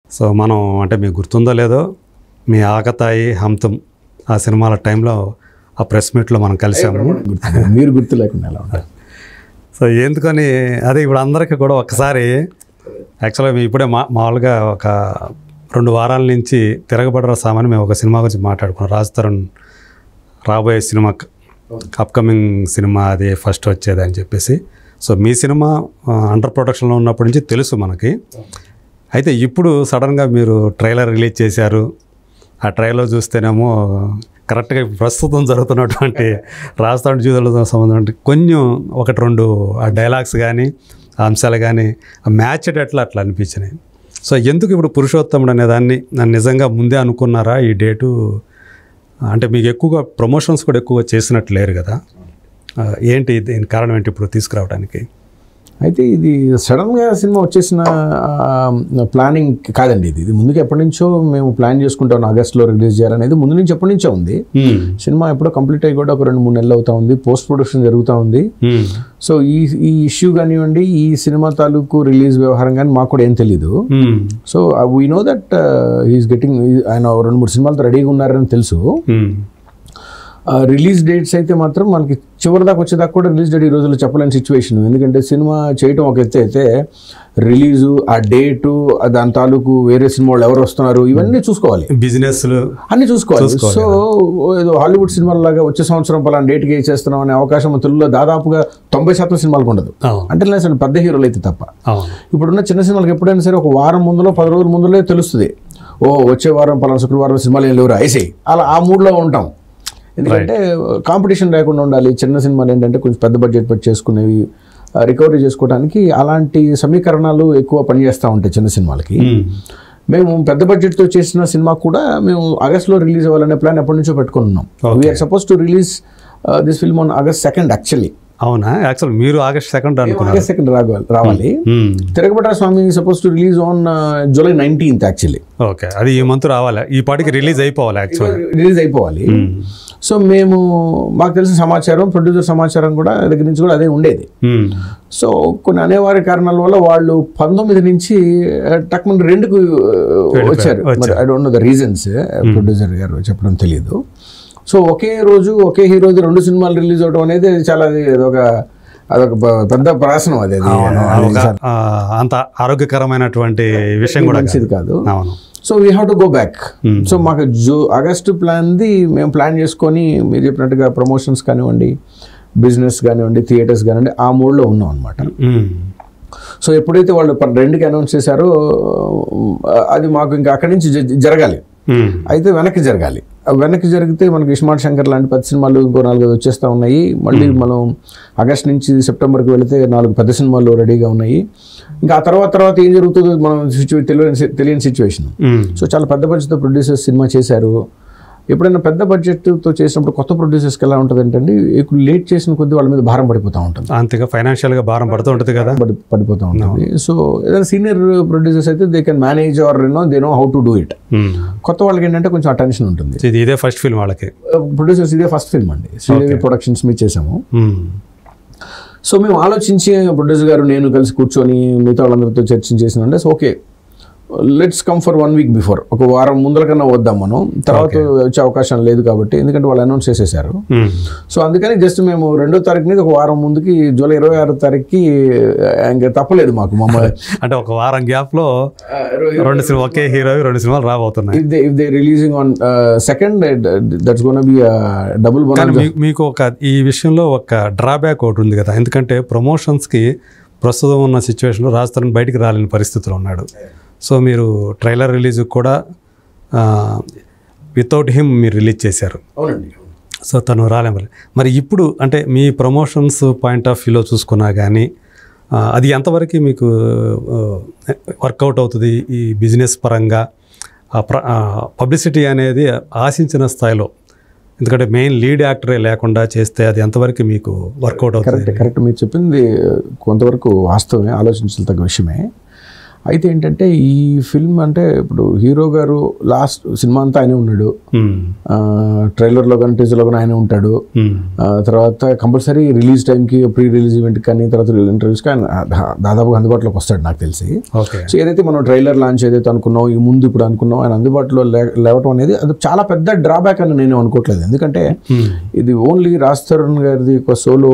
So మనం అంటే మీకు గుర్తుందో లేదో మీ ఆకతాయి హంతం ఆ సినిమాల టైంలో ఆ ప్రెస్ మీట్లో మనం కలిసాము గుర్తు మీరు గుర్తు లేకుండా ఎలా ఉంటారు సో ఎందుకని అదే ఇప్పుడు అందరికీ కూడా ఒకసారి యాక్చువల్గా మేము ఇప్పుడే మా మామూలుగా ఒక రెండు వారాల నుంచి తిరగబడరా సామాని మేము ఒక సినిమా గురించి మాట్లాడుకున్నాం రాజ్ తరుణ్ రాబోయే సినిమా అప్కమింగ్ సినిమా అది ఫస్ట్ వచ్చేది అని చెప్పేసి సో మీ సినిమా అండర్ ప్రొడక్షన్లో ఉన్నప్పటి నుంచి తెలుసు మనకి అయితే ఇప్పుడు సడన్గా మీరు ట్రైలర్ రిలీజ్ చేశారు ఆ ట్రైలర్ చూస్తేనేమో కరెక్ట్గా ప్రస్తుతం జరుగుతున్నటువంటి రాజస్థాన్ జీవితాలతో సంబంధం కొంచెం ఒకటి రెండు ఆ డైలాగ్స్ కానీ ఆ అంశాలు కానీ ఆ మ్యాచ్ అట్లా అట్లా అనిపించినాయి సో ఎందుకు ఇప్పుడు పురుషోత్తముడు అనే దాన్ని నన్ను నిజంగా ముందే అనుకున్నారా ఈ డేటు అంటే మీకు ఎక్కువగా ప్రమోషన్స్ కూడా ఎక్కువగా చేసినట్టు లేరు కదా ఆ, ఏంటి దీని కారణం ఏంటి ఇప్పుడు తీసుకురావడానికి అయితే ఇది సడన్గా సినిమా వచ్చేసిన ప్లానింగ్ కాదండి ఇది ఇది ముందుకు ఎప్పటి నుంచో మేము ప్లాన్ చేసుకుంటాం ఆగస్ట్లో రిలీజ్ చేయాలనేది ముందు నుంచి ఎప్పటి నుంచో ఉంది సినిమా ఎప్పుడో కంప్లీట్ అయ్యి కూడా ఒక రెండు మూడు నెలలు అవుతా ఉంది పోస్ట్ ప్రొడక్షన్ జరుగుతూ ఉంది సో ఈ ఈ ఇష్యూ కానివ్వండి ఈ సినిమా తాలూకు రిలీజ్ వ్యవహారం కానీ మాకు కూడా ఏం తెలీదు so we know that is getting ఆయన రెండు మూడు సినిమాలతో రెడీగా ఉన్నారని తెలుసు రిలీజ్ డేట్స్ అయితే మాత్రం మనకి చివరి దాకా వచ్చేదాకా కూడా రిలీజ్ డేట్ ఈ రోజుల్లో చెప్పలేని సిచ్యువేషన్ ఎందుకంటే సినిమా చేయటం ఒక ఎత్తు అయితే రిలీజు ఆ డేటు దాని తాలూకు వేరే సినిమా వాళ్ళు ఎవరు వస్తున్నారు ఇవన్నీ చూసుకోవాలి బిజినెస్లు అన్ని చూసుకోవాలి సో ఏదో హాలీవుడ్ సినిమాల లాగా వచ్చే సంవత్సరం పలానా డేట్కి చేస్తున్నాం అనే అవకాశం తెలుగులో దాదాపుగా తొంభై శాతం సినిమాలకు ఉండదు అవును అంటే లేదు పెద్ద హీరోలు అయితే తప్ప అవును ఇప్పుడున్న చిన్న సినిమాలకు ఎప్పుడైనా సరే ఒక వారం ముందులో పది రోజుల ముందులే తెలుస్తుంది ఓ వచ్చే వారం పలానా శుక్రవారం సినిమాలు ఏం లేవురా ఐసే అలా ఆ మూడ్లో ఉంటాం ఎందుకంటే కాంపిటీషన్ లేకుండా ఉండాలి చిన్న సినిమాలు ఏంటంటే కొంచెం పెద్ద బడ్జెట్ పెట్టి చేసుకునేవి రికవరీ చేసుకోవడానికి అలాంటి సమీకరణాలు ఎక్కువ పనిచేస్తూ ఉంటాయి చిన్న సినిమాలకి మ్మ్. మేము పెద్ద బడ్జెట్తో చేసిన సినిమా కూడా మేము ఆగస్ట్లో రిలీజ్ అవ్వాలనే ప్లాన్ ఎప్పటి నుంచో పెట్టుకుని ఉన్నాం we are supposed to release this film on August second actually అవునా యాక్చువల్ మీరు ఆగస్ట్ సెకండ్ అనుకున్నారు ఆగస్ట్ సెకండ్ రావాలి రావాలి మ్మ్. Tiragabadda Swami supposed to release on July nineteenth actually okay అది ఈ మంత్ రావాలి ఈ పాటికి రిలీజ్ అయిపోవాలి యాక్చువల్ రిలీజ్ అయిపోవాలి సో మేము మాకు తెలిసిన సమాచారం ప్రొడ్యూసర్ సమాచారం కూడా దగ్గర నుంచి కూడా అదే ఉండేది సో కొన్ని అనేవారి కారణాల వల్ల వాళ్ళు పంతొమ్మిది నుంచి టక్మన్ రెండుకు uh, వచ్చారు మరి I don't know the reasons producer గారు చెప్పడం తెలియదు సో ఒకే రోజు ఒకే హీరోది రెండు సినిమాలు రిలీజ్ అవడం అనేది చాలా అది అదొక అదొక ప- పెద్ద ప్రాసనం అది అది ఆ, అంత ఆరోగ్యకరమైనటువంటి విషయం కూడా మంచిది కాదు కాదు. అవును so we have to go back so మాకు జూ ఆగస్టు ప్లాన్ది మేము ప్లాన్ చేసుకొని మీరు చెప్పినట్టుగా ప్రమోషన్స్ కానివ్వండి బిజినెస్ కానివ్వండి థియేటర్స్ కానివ్వండి ఆ మూడ్లో ఉన్నాం అనమాట మ్మ్. సో ఎప్పుడైతే వాళ్ళు ప- రెండుకి అనౌన్స్ చేశారో ఆ, అది మాకు ఇంకా అక్కడి నుంచి జ- జరగాలి మ్మ్. అయితే వెనక్కి జరగాలి ఆ వెనక్కి జరిగితే మనకి ఇస్మార్ట్ శంకర్ లాంటి పెద్ద సినిమాలు ఇంకో నాలుగైదు వచ్చేస్తూ ఉన్నాయి మళ్ళీ మనం ఆగస్ట్ నుంచి సెప్టెంబర్కి వెళితే నాలుగు పెద్ద సినిమాలు రెడీగా ఉన్నాయి ఇంకా ఆ తర్వాత తర్వాత ఏం జరుగుతుందో మనం సిచ్యువే తెలియని తెలియని సిచ్యువేషన్ మ్మ్. సో చాలా పెద్ద బడ్జెట్తో ప్రొడ్యూసర్స్ సినిమా చేశారు ఎప్పుడైనా పెద్ద బడ్జెట్తో చేసినప్పుడు కొత్త ప్రొడ్యూసర్స్కి ఎలా ఉంటుంది అంటే ఎక్కువ లేట్ చేసిన కొద్దీ వాళ్ళ మీద భారం పడిపోతూ ఉంటుంది అంతేగా ఫైనాన్షియల్గా భారం పడుతూ ఉంటుంది కదా పడి పడిపోతూ ఉంటుంది సో ఏదైనా సీనియర్ ప్రొడ్యూసర్స్ అయితే they can manage or no they know how to do it మ్మ్. కొత్త వాళ్ళకి ఏంటంటే కొంచెం అటెన్షన్ ఉంటుంది ఇది ఇదే ఫస్ట్ ఫిల్మ్ వాళ్ళకి ప్రొడ్యూసర్స్ ఇదే ఫస్ట్ ఫిల్మ్ అండి శ్రీదేవి ప్రొడక్షన్స్ మీద చేసాము మ్మ్. సో మేము ఆలోచించి ప్రొడ్యూసర్ గారు నేను కలిసి కూర్చొని మిగతా వాళ్ళందరితో చర్చించేసిన అంటే okay let's come for one week before ఒక వారం ముందర కన్నా వద్దాం మనం తర్వాత వచ్చే అవకాశం లేదు కాబట్టి ఎందుకంటే వాళ్ళు అనౌన్స్ చేసేసారు మ్మ్. సో అందుకని జస్ట్ మేము రెండో తారీఖు మీద ఒక వారం ముందుకి జూలై ఇరవై ఆరో తారీఖుకి ఇంకా తప్పలేదు మాకు మమ్మల్ని అంటే ఒక వారం గ్యాప్లో రెండు సినిమా ఒకే హీరో రెండు సినిమాలు రాబోతున్నాయి if they if they releasing on second that's gonna be double కానీ బోనస్ మీ- మీకు ఒక ఈ విషయంలో ఒక డ్రాబ్యాక్ ఒకటి ఉంది కదా ఎందుకంటే ప్రమోషన్స్కి ప్రస్తుతం ఉన్న సిచ్యువేషన్లో రాజస్థాన్ బయటికి రాలేని పరిస్థితిలో ఉన్నాడు సో మీరు ట్రైలర్ రిలీజ్ కూడా వితౌట్ హిమ్ మీరు రిలీజ్ చేశారు అవునండి సో తను రాలే మరి మరి ఇప్పుడు అంటే మీ ప్రమోషన్స్ పాయింట్ ఆఫ్ వ్యూలో చూసుకున్నా కానీ ఆ, అది ఎంతవరకు మీకు వర్కౌట్ అవుతుంది ఈ బిజినెస్ పరంగా పబ్లిసిటీ అనేది ఆశించిన స్థాయిలో ఎందుకంటే మెయిన్ లీడ్ యాక్టరే లేకుండా చేస్తే అది ఎంతవరకు మీకు వర్కౌట్ అవుతుంది కరెక్ట్ కరెక్ట్ మీరు చెప్పింది కొంతవరకు వాస్తవమే ఆలోచించదగ్గ విషయమే అయితే ఏంటంటే ఈ ఫిల్మ్ అంటే ఇప్పుడు హీరో గారు లాస్ట్ సినిమా అంతా ఆయనే ఉన్నాడు ఉమ్, ఆ, ట్రైలర్లో కానీ టీజర్లో కానీ ఆయనే ఉంటాడు ఉమ్, ఆ, తర్వాత కంపల్సరీ రిలీజ్ టైంకి ప్రీ రిలీజ్ ఈవెంట్కి కానీ తర్వాత ఇంటర్వ్యూస్కి ఆయన దా- దాదాపుగా అందుబాటులోకి వస్తాడు నాకు తెలిసి ఓకే సో ఏదైతే మనం ట్రైలర్ లాంచ్ ఏదైతే అనుకున్నాం ఈ ముందు ఇప్పుడు అనుకున్నాం ఆయన అందుబాటులో లే- లేవటం అనేది అది చాలా పెద్ద డ్రాబ్యాక్ అని నేను అనుకోవట్లేదు ఎందుకంటే ఉమ్, ఇది ఓన్లీ రాజ్ తరుణ్ గారిది ఒక సోలో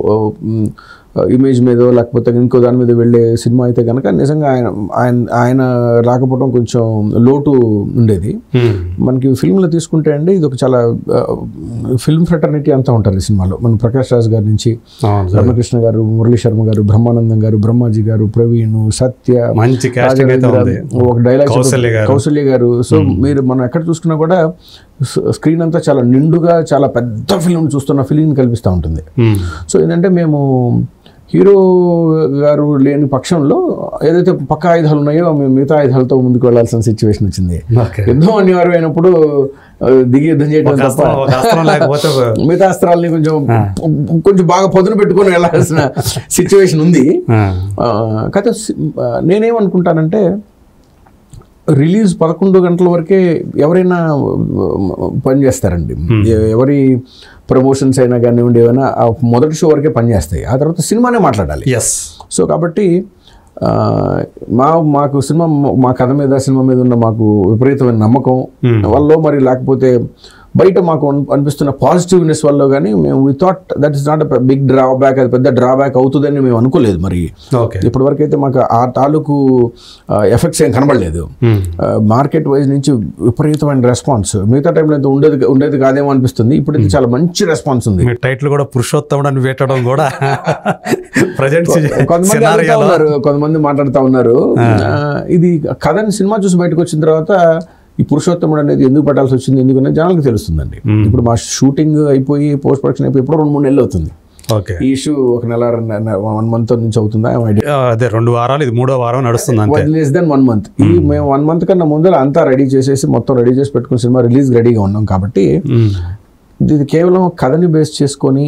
ఇమేజ్ మీదో లేకపోతే ఇంకో దాని మీద వెళ్ళే సినిమా అయితే కనుక నిజంగా ఆయన ఆయన ఆయన రాకపోవడం కొంచెం లోటు ఉండేది ఉమ్, మనకి ఫిల్మ్లో తీసుకుంటే అండి ఇది ఒక చాలా ఫిల్మ్ ఫ్రెటర్నిటీ అంతా ఉంటారు ఈ సినిమాలో మన ప్రకాష్ రాజ్ గారి నుంచి అవును సార్ రమకృష్ణ గారు మురళీ శర్మ గారు బ్రహ్మానందం గారు బ్రహ్మాజీ గారు ప్రవీణ్ సత్య మంచి కాస్టింగ్ అయితే ఉంది ఒక డైలాగ్ కౌసల్య గారు. కౌశల్య గారు సో మీరు మనం ఎక్కడ చూసుకున్నా కూడా స్క్రీన్ అంతా చాలా నిండుగా చాలా పెద్ద ఫిల్మ్ చూస్తున్న ఫీలింగ్ కల్పిస్తూ ఉంటుంది ఉమ్, సో ఏంటంటే మేము హీరో గారు లేని పక్షంలో ఏదైతే పక్క ఆయుధాలు ఉన్నాయో మేము మిగతా ఆయుధాలతో ముందుకు వెళ్ళాల్సిన సిచ్యువేషన్ వచ్చింది ఓకే యుద్ధం అనివార్యమైనప్పుడు ఆ, దిగి యుద్ధం చేయడం ఒక తప్ప అస్త్రం ఒక అస్త్రం లేకపోతే ఒక- మిగతా అస్త్రాలని కొంచెం కొంచెం బాగా పదును పెట్టుకొని వెళ్ళాల్సిన సిచ్యువేషన్ ఉంది ఆ, ఆ, కాకపోతే సి- ఆ, నేనేమనుకుంటానంటే రిలీజ్ పదకొండు గంటల వరకే ఎవరైనా పని చేస్తారండి ఎ- ఎవరి ప్రమోషన్స్ అయినా కానివ్వండి ఏమైనా ఆ మొదటి షో వరకే పనిచేస్తాయి ఆ తర్వాత సినిమానే మాట్లాడాలి ఎస్ సో కాబట్టి ఆ, మా మాకు సినిమా మా కథ మీద సినిమా మీద ఉన్న మాకు విపరీతమైన నమ్మకం Hmm. వల్ల మరి లేకపోతే బయట మాకు అన్- అనిపిస్తున్న పాజిటివ్నెస్ వల్ల కానీ మేము we thought that is not big drawback అది పెద్ద డ్రాబ్యాక్ అవుతుందని మేము అనుకోలేదు మరి ఓకే ఇప్పటి వరకు అయితే మాకు ఆ తాలూకు ఎఫెక్ట్స్ ఏం కనబడలేదు ఉమ్, మార్కెట్ వైజ్ నుంచి విపరీతమైన రెస్పాన్స్ మిగతా టైంలో అయితే ఉండేది ఉండేది కాదేమో అనిపిస్తుంది ఇప్పుడైతే చాలా మంచి రెస్పాన్స్ ఉంది మీ టైటిల్ కూడా పురుషోత్తముడు అని పెట్టడం కూడా ప్రజెంట్ కొంతమంది అడుగుతా ఉన్నారు కొంతమంది మాట్లాడుతూ ఉన్నారు ఆ, ఇది కథని సినిమా చూసి బయటకు వచ్చిన తర్వాత ఈ పురుషోత్తముడు అనేది ఎందుకు పెట్టాల్సి వచ్చింది ఎందుకు అనేది జనాలకు తెలుస్తుందండి ఇప్పుడు మా షూటింగ్ అయిపోయి పోస్ట్ ప్రొడక్షన్ అయిపోయి ఎప్పుడో రెండు మూడు నెలలు అవుతుంది ఓకే ఈ ఇష్యూ ఒక నెల వన్ మంత్ నుంచి అవుతుందా ఐడియా అదే రెండు వారాలు ఇది మూడో వారం నడుస్తుంది అంతే లెస్ దెన్ వన్ మంత్ ఈ మేము వన్ మంత్ కన్నా ముందర అంతా రెడీ చేసేసి మొత్తం రెడీ చేసి పెట్టుకుని సినిమా రిలీజ్ రెడీగా ఉన్నాం కాబట్టి ఉమ్, ఇది కేవలం కథని బేస్ చేసుకొని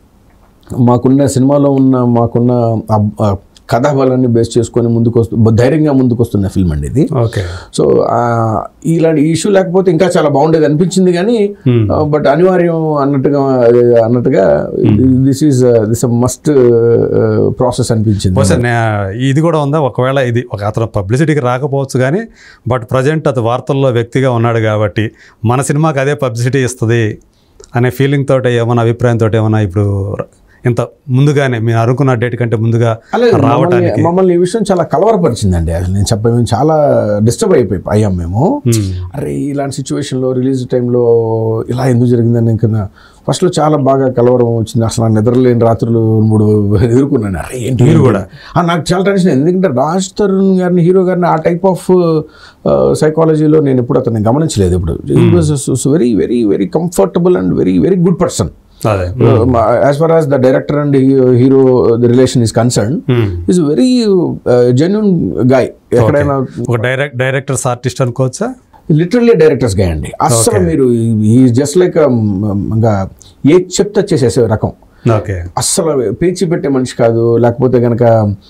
మాకున్న సినిమాలో ఉన్న మాకున్న ఆ- ఆ కథా బలాన్ని బేస్ చేసుకొని ముందుకు వస్తు ధైర్యంగా ముందుకు వస్తున్న ఫిల్మ్ అండి ఇది ఓకే సో ఆ, ఇలాంటి ఇష్యూ లేకపోతే ఇంకా చాలా బాగుండేది అనిపించింది కానీ Hmm. బట్ అనివార్యం అన్నట్టుగా అన్నట్టుగా this is this must process అనిపించింది బహుశా నే- ఇది కూడా ఉందా ఒకవేళ ఇది ఒక అతను పబ్లిసిటీకి రాకపోవచ్చు కానీ బట్ ప్రజెంట్ అతను వార్తల్లో వ్యక్తిగా ఉన్నాడు కాబట్టి మన సినిమాకి అదే పబ్లిసిటీ ఇస్తుంది అనే ఫీలింగ్ తోటి ఏమైనా అభిప్రాయంతో ఏమైనా ఇప్పుడు ఇంత ముందుగానే మీరు అనుకున్న డేట్ కంటే ముందుగా అలాగే మమ్మల్ని రావటానికి మమ్మల్ని ఈ విషయం చాలా కలవరపరిచిందండి అసలు నేను చెప్ప మేము చాలా డిస్టర్బ్ అయిపోయి అయ్యాం మేము ఉమ్, అరే ఇలాంటి సిచ్యువేషన్లో రిలీజ్ టైంలో ఇలా ఎందుకు జరిగిందని ఇంకా ఫస్ట్లో చాలా బాగా కలవరం వచ్చింది అసలు నాకు నిద్రలేని రాత్రులు మూడు ఎదుర్కొన్నాను అరే ఏంటి మీరు కూడా? ఆ, నాకు చాలా టెన్షన్ అయింది. ఎందుకంటే రాజ్ తరుణ్ గారిని హీరో గారిని ఆ టైప్ ఆఫ్ సైకాలజీలో నేను ఎప్పుడు అతన్ని గమనించలేదు ఇప్పుడు ఈ was very very very comfortable and very very good person అదే as far as the director and hero the relation is concern um, is very genuine guy ఎక్కడైనా ఒక డైరెక్ట్ డైరెక్టర్స్ ఆర్టిస్ట్ అనుకోవచ్చా లిటరల్లీ డైరెక్టర్స్ గా అండి అస్సలు మీరు ఈ just like ఇంకా ఏ చెప్తే చేసేసే రకం ఓకే అస్సలు పేచి పెట్టే మనిషి కాదు లేకపోతే కనుక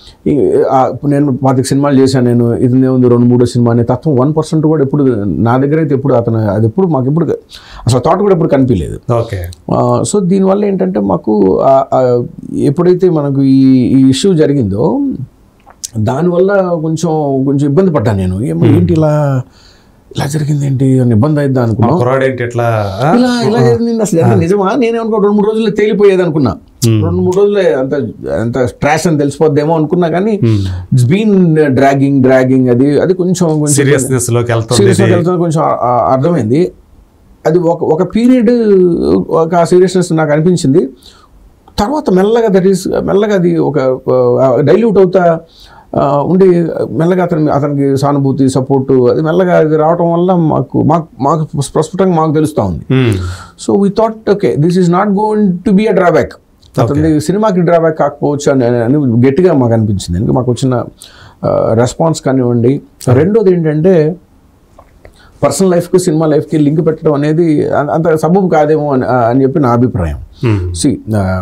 నేను పాతిక సినిమాలు చేశాను నేను ఇది ఉంది రెండు మూడో సినిమా అనే తత్వం వన్ పర్సెంట్ కూడా ఎప్పుడు నా దగ్గర అయితే ఎప్పుడు అతను అది ఎప్పుడు మాకు ఎప్పుడు అసలు థాట్ కూడా ఎప్పుడు కనిపించలేదు ఓకే సో దీనివల్ల ఏంటంటే మాకు ఆ- ఆ ఎప్పుడైతే మనకు ఈ ఈ ఇష్యూ జరిగిందో దానివల్ల కొంచెం కొంచెం ఇబ్బంది పడ్డాను నేను ఏమో ఏంటి ఇలా ఇలా జరిగింది ఏంటి అని ఇబ్బంది అయిద్దా అనుకున్నా కుర్రాడు ఏంటి ఎట్లా ఆ? ఇలా ఇలా జరిగింది అసలు జరిగింది నిజమా నేనే అనుకో రెండు మూడు రోజుల్లో తేలిపోయేది అనుకున్నా రెండు మూడు రోజులే అంత అంత స్ట్రాష్ అని తెలిసిపోద్దేమో అనుకున్నా కానీ ఇట్స్ బీన్ డ్రాగింగ్ డ్రాగింగ్ అది అది కొంచెం కొంచెం సీరియస్నెస్ లోకి వెళ్తుంది సీరియస్గా వెళ్తున్నా కొంచెం ఆ- ఆ అర్థమైంది అది ఒక ఒక పీరియడ్ ఒక ఆ సీరియస్నెస్ నాకు అనిపించింది తర్వాత మెల్లగా దట్ ఈస్ మెల్లగా అది ఒక డైల్యూట్ అవుతా ఆ, ఉండి మెల్లగా అతని అతనికి సానుభూతి సపోర్టు అది మెల్లగా అది రావటం వల్ల మాకు మాకు మాకు ప్రస్ఫుటంగా మాకు తెలుస్తూ ఉంది um, so we thought okay this is not going to be a drawback అతని సినిమాకి డ్రాబ్యాక్ కాకపోవచ్చు అని అని గట్టిగా మాకు అనిపించింది ఎందుకంటే మాకు వచ్చిన రెస్పాన్స్ కానివ్వండి రెండోది ఏంటంటే పర్సనల్ లైఫ్కి సినిమా లైఫ్కి లింక్ పెట్టడం అనేది అం- అంత సబబు కాదేమో అని అని చెప్పి నా అభిప్రాయం ఉమ్, సి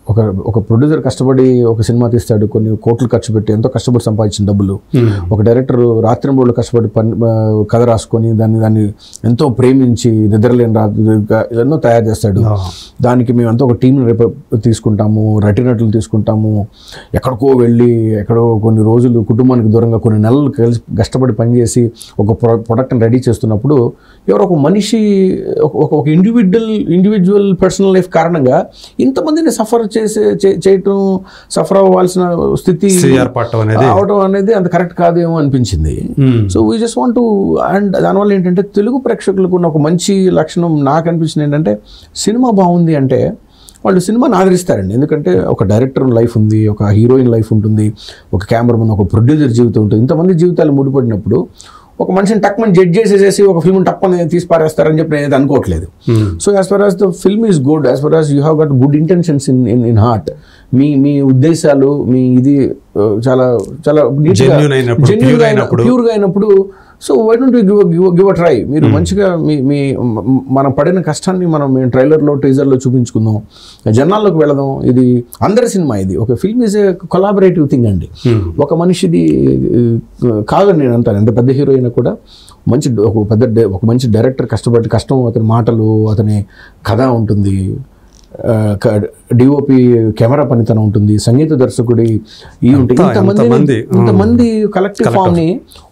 ఒక ఒక ప్రొడ్యూసర్ కష్టపడి ఒక సినిమా తీస్తాడు కొన్ని కోట్లు ఖర్చు పెట్టి ఎంతో కష్టపడి సంపాదించిన డబ్బులు ఒక డైరెక్టర్ రాత్రింబోళ్ళు కష్టపడి పని ఆ, కథ రాసుకొని దాన్ని దాన్ని ఎంతో ప్రేమించి నిద్రలేని రాత్రిగా ఎన్నో తయారు చేస్తాడు దానికి మేము ఎంతో ఒక టీంని రేపు తీసుకుంటాము నటినట్లు తీసుకుంటాము ఎక్కడికో వెళ్ళి ఎక్కడో కొన్ని రోజులు కుటుంబానికి దూరంగా కొన్ని నెలలు కలిసి కష్టపడి పనిచేసి ఒక ప్రొ ప్రొడక్ట్ని రెడీ చేస్తున్నప్పుడు ఎవరో ఒక మనిషి ఒక- ఒక ఒక ఇండివిజువల్ ఇండివిజువల్ పర్సనల్ లైఫ్ కారణంగా ఇంతమందిని సఫర్ చేసే చే- చేయటం సఫర్ అవ్వాల్సిన స్థితి ఏర్పడటం అనేది అవడం అనేది అంత కరెక్ట్ కాదేమో అనిపించింది hmm. So we just want and దానివల్ల ఏంటంటే తెలుగు ప్రేక్షకులకు ఉన్న ఒక మంచి లక్షణం నాకు అనిపించింది ఏంటంటే సినిమా బాగుంది అంటే వాళ్ళు సినిమాని ఆదరిస్తారండి ఎందుకంటే ఒక డైరెక్టర్ లైఫ్ ఉంది ఒక హీరోయిన్ లైఫ్ ఉంటుంది ఒక కెమెరామన్ ఒక ప్రొడ్యూసర్ జీవితం ఉంటుంది ఇంతమంది జీవితాలు ముడిపడినప్పుడు ఒక మనిషిని టక్మని జడ్జ్ చేసేసేసి ఒక ఫిల్మ్ టక్మని తీసి పారేస్తారని చెప్పి నేను అనుకోవట్లేదు hmm. So as far as the film is good as far as you have got good intentions in in in heart మీ మీ ఉద్దేశాలు మీ ఇది ఆ, చాలా చాలా Genuine అయినప్పుడు, pure అయినప్పుడు. ప్యూర్గా అయినప్పుడు so why don't you give give give a try మీరు మంచిగా మీ మీ మ- మనం పడిన కష్టాన్ని మనం మేము ట్రైలర్లో టీజర్లో చూపించుకుందాం జనాల్లోకి వెళదాం ఇది అందరి సినిమా ఇది ఒక film is a collaborative thing అండి మ్మ్. ఒక మనిషిది ఆ, కాదని నేను అంటాను ఎంత పెద్ద హీరో అయినా కూడా మంచి ఒక పెద్ద డై- ఒక మంచి డైరెక్టర్ కష్టపడి కష్టం అతని మాటలు అతని కథ ఉంటుంది డిఓపి కెమెరా పనితనం ఉంటుంది సంగీత దర్శకుడి ఈ ఉంటుంది అంతా ఇంతమంది ఎంతమంది, ఇంతమంది కలెక్టివ్ ఫామ్ ని